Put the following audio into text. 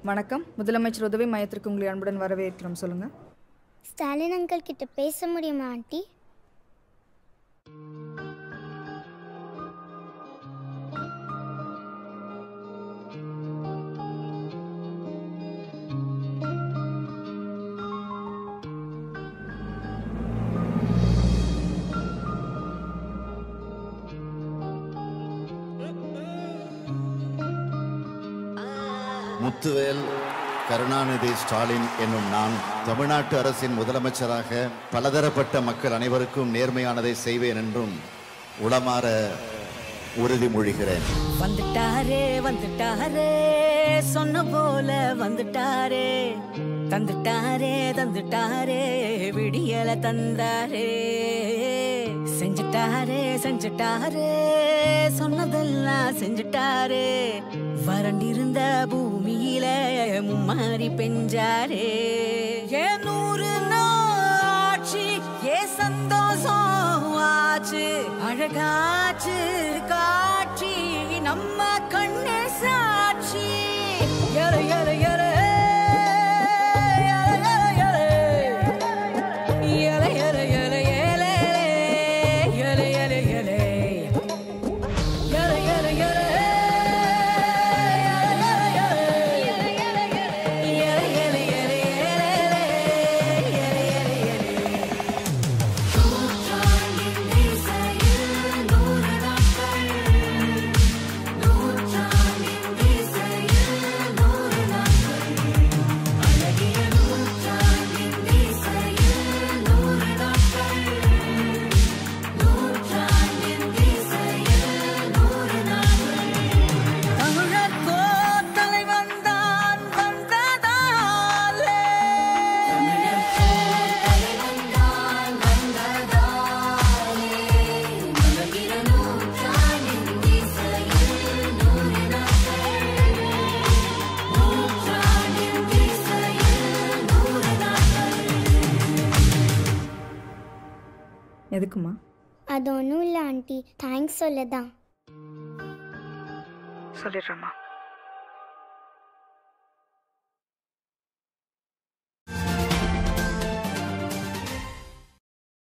வணக்கம் முதலமைச்சர் உதவி மையத்திற்கு உங்களை அன்புடன் வரவேற்கிறோம் சொல்லுங்க ஸ்டாலின் அங்கிள் கிட்ட பேச முடியுமா ஆண்டி முத்துவேல் கருணாநிதி ஸ்டாலின் என்னும் நான் தமிழ்நாட்டு அரசின் முதலமைச்சராக பலதரப்பட்ட மக்கள் அனைவருக்கும் நேர்மையானதை செய்வேன் என்றும் உளமாற உறுதிமொழிகிறேன் வந்துட்டாரே வந்துட்டாரே சொன்ன போல வந்துட்டாரே தந்துட்டாரே தந்துட்டாரே விடியல தந்தாரே செஞ்சுட்டாரே செஞ்சுட்டாரே சொன்னதெல்லாம் செஞ்சுட்டாரே வறண்டிருந்த பூமியில மும்மாரி பெஞ்சாரே ஏன் நூறு நாட்சி ஏ சந்தோஷம் ஆச்சு அழகாச்சு காட்சி நம்ம கண்ணே சாட்சி எல எல எல எல எல எல எல எல எல எல எல எல எல எல எல தமிழர்க்கோ தலைவன் தான் வந்ததாலே எதுக்குமா அது ஒன்றும் இல்லை ஆண்டி தேங்க்ஸ் சொல்ல தான் சொல்லிடுறேம்மா